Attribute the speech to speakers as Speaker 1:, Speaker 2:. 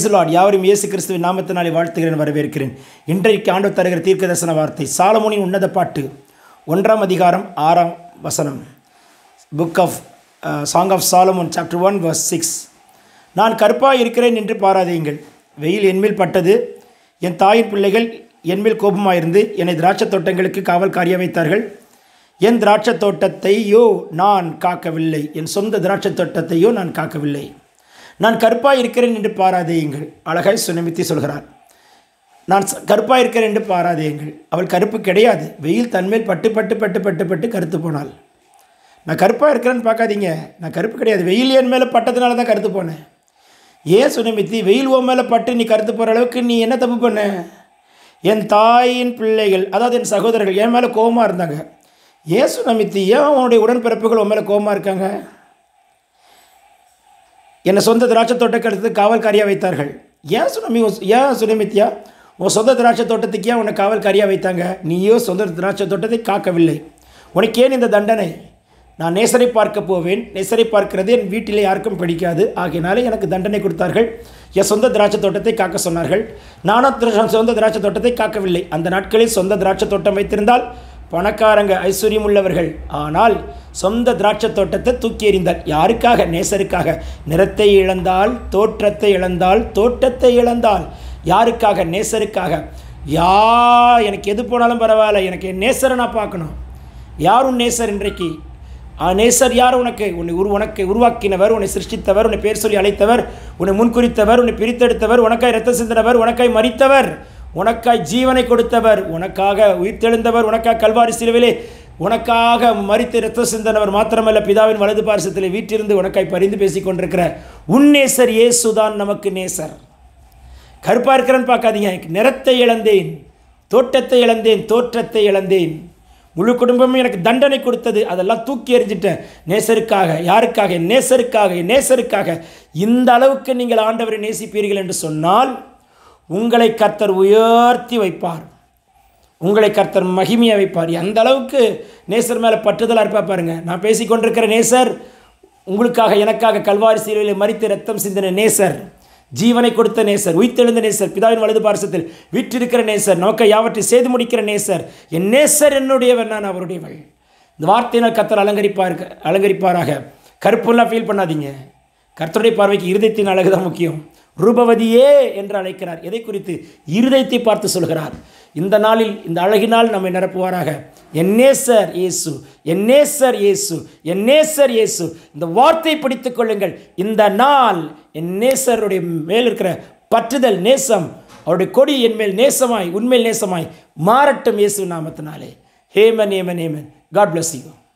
Speaker 1: பிரைசலாட் யாவரும் இயேசு கிறிஸ்துவின் நாமத்தினாலே வாழ்த்துகிறேன் வரவேற்கிறேன் இன்றைக்கு ஆண்டு தருகிற தீர்க்க தரிசன வார்த்தை சாலமோனின் உன்னத பாட்டு ஒன்றாம் அதிகாரம் ஆறாம் வசனம் book of song of Solomon chapter one verse six நான் கருப்பாக இருக்கிறேன் என்று பாராதீங்கள் வெயில் என்மேல் பட்டது என் தாயின் பிள்ளைகள் என்மேல் கோபமாயிருந்து என்னை திராட்சை தோட்டங்களுக்கு காவல்காரியாக வைத்தார்கள் என் திராட்சை தோட்டத்தையோ நான் காக்கவில்லை என் சொந்த திராட்சை தோட்டத்தையோ நான் காக்கவில்லை நான் கருப்பாக இருக்கிறேன் என்று பாராதேயுங்கள் அழகாய் சுனமித்தி சொல்கிறார் நான் ச- கருப்பாக இருக்கிறேன் என்று பாராதேயுங்கள் அவள் கருப்பு கிடையாது வெயில் தன்மேல் பட்டு பட்டு பட்டு பட்டு பட்டு கருத்து போனாள் நான் கருப்பாக இருக்கிறேன்னு பார்க்காதீங்க நான் கருப்பு கிடையாது வெயில் என் மேலே பட்டதுனால தான் கருத்து போனேன் ஏன் சுனமித்தி வெயில் உன் மேலே பட்டு நீ கருத்து போகிற அளவுக்கு நீ என்ன தப்பு பண்ண என் தாயின் பிள்ளைகள் அதாவது என் சகோதரர்கள் என் மேலே கோபமாக இருந்தாங்க ஏன் சுனமித்தி ஏன் உன்னுடைய உடன்பிறப்புகள் உன் மேலே கோபமாக இருக்காங்க என்னை சொந்த திராட்சை தோட்டக்கடுத்து காவல்காரியாக வைத்தார்கள் ஏன் சுனமி உன் ஏன் சுனமித்யா உன் சொந்த திராட்சை தோட்டத்துக்கு ஏன் உன்னை காவல்காரியாக வைத்தாங்க நீயோ சொந்த திராட்சை தோட்டத்தை காக்கவில்லை உனக்கு ஏன் இந்த தண்டனை நான் நேசரை பார்க்க போவேன் நேசரை பார்க்கிறது என் வீட்டிலே யாருக்கும் பிடிக்காது ஆகையினாலே எனக்கு தண்டனை கொடுத்தார்கள் என் சொந்த திராட்சை தோட்டத்தை காக்க சொன்னார்கள் நானும் திரா- சொந்த திராட்சை தோட்டத்தை காக்கவில்லை அந்த நாட்களில் சொந்த திராட்சை தோட்டம் வைத்திருந்தால் பணக்காரங்க ஐஸ்வர்யம் உள்ளவர்கள் ஆனால் சொந்த திராட்சை தோட்டத்தை தூக்கி எறிந்தார் யாருக்காக நேசருக்காக நிறத்தை இழந்தால் தோற்றத்தை இழந்தால் தோட்டத்தை இழந்தால் யாருக்காக நேசருக்காக யா எனக்கு எது போனாலும் பரவாயில்ல எனக்கு என் நேசரை நான் பார்க்கணும் யார் உன் நேசர் இன்றைக்கு ஆ, நேசர் யார் உனக்கு உன்னை உரு உனக்கு உருவாக்கினவர் உன்னை சிருஷ்டித்தவர் உன்னை பேர் சொல்லி அழைத்தவர் உன்னை முன்குறித்தவர் உன்னை பிரித்தெடுத்தவர் உனக்காய் ரத்த சிந்தினவர் உனக்காய் மறித்தவர் உனக்காய் ஜீவனை கொடுத்தவர் உனக்காக உயிர்த்தெழுந்தவர் உனக்காக கல்வாரி சிலுவிலே உனக்காக மறித்து ரத்த சிந்தனவர் மாத்திரமல்ல பிதாவின் வலது பாரசத்தில் வீட்டிலிருந்து உனக்காய் பரிந்து பேசிக் கொண்டிருக்கிற உன் நேசர் இயேசுதான் நமக்கு நேசர் கருப்பாக இருக்கிறேன்னு பார்க்காதீங்க நிறத்தை இழந்தேன் தோட்டத்தை இழந்தேன் தோற்றத்தை இழந்தேன் முழு குடும்பமும் எனக்கு தண்டனை கொடுத்தது அதெல்லாம் தூக்கி எறிஞ்சிட்டேன் நேசருக்காக யாருக்காக என் நேசருக்காக என் நேசருக்காக இந்த அளவுக்கு நீங்கள் ஆண்டவரை நேசிப்பீர்கள் என்று சொன்னால் உங்களை கர்த்தர் உயர்த்தி வைப்பார் உங்களை கர்த்தர் மகிமையை வைப்பார் எந்த அளவுக்கு நேசர் மேலே பற்றுதலாக இருப்பா பாருங்க நான் பேசிக்கொண்டிருக்கிற நேசர் உங்களுக்காக எனக்காக கல்வாரி சீலையில் மறித்து ரத்தம் சிந்தின நேசர் ஜீவனை கொடுத்த நேசர் உயிர்த்தெழுந்த நேசர் பிதாவின் வலது பாரசத்தில் வீற்றிருக்கிற நேசர் நோக்க யாவற்றை செய்து முடிக்கிற நேசர் என் நேசர் என்னுடையவன் நான் அவருடையவள் இந்த வார்த்தையினால் கர்த்தர் அலங்கரிப்பார் அலங்கரிப்பாராக கருப்பெல்லாம் ஃபீல் பண்ணாதீங்க கர்த்தருடைய பார்வைக்கு இருதயத்தின் அழகு தான் முக்கியம் ரூபவதியே என்று அழைக்கிறார் எதை குறித்து இருதயத்தை பார்த்து சொல்கிறார் இந்த நாளில் இந்த அழகினால் நம்மை நிரப்புவாராக என்னேசர் இயேசு என்னேசர் இயேசு என்னேசர் இயேசு இந்த வார்த்தை பிடித்துக் கொள்ளுங்கள் இந்த நாள் என் நேசருடைய மேல் இருக்கிற பற்றுதல் நேசம் அவருடைய கொடி என் மேல் நேசமாய் உண்மையில் நேசமாய் மாறட்டும் இயேசு நாமத்தினாலே amen amen amen God bless you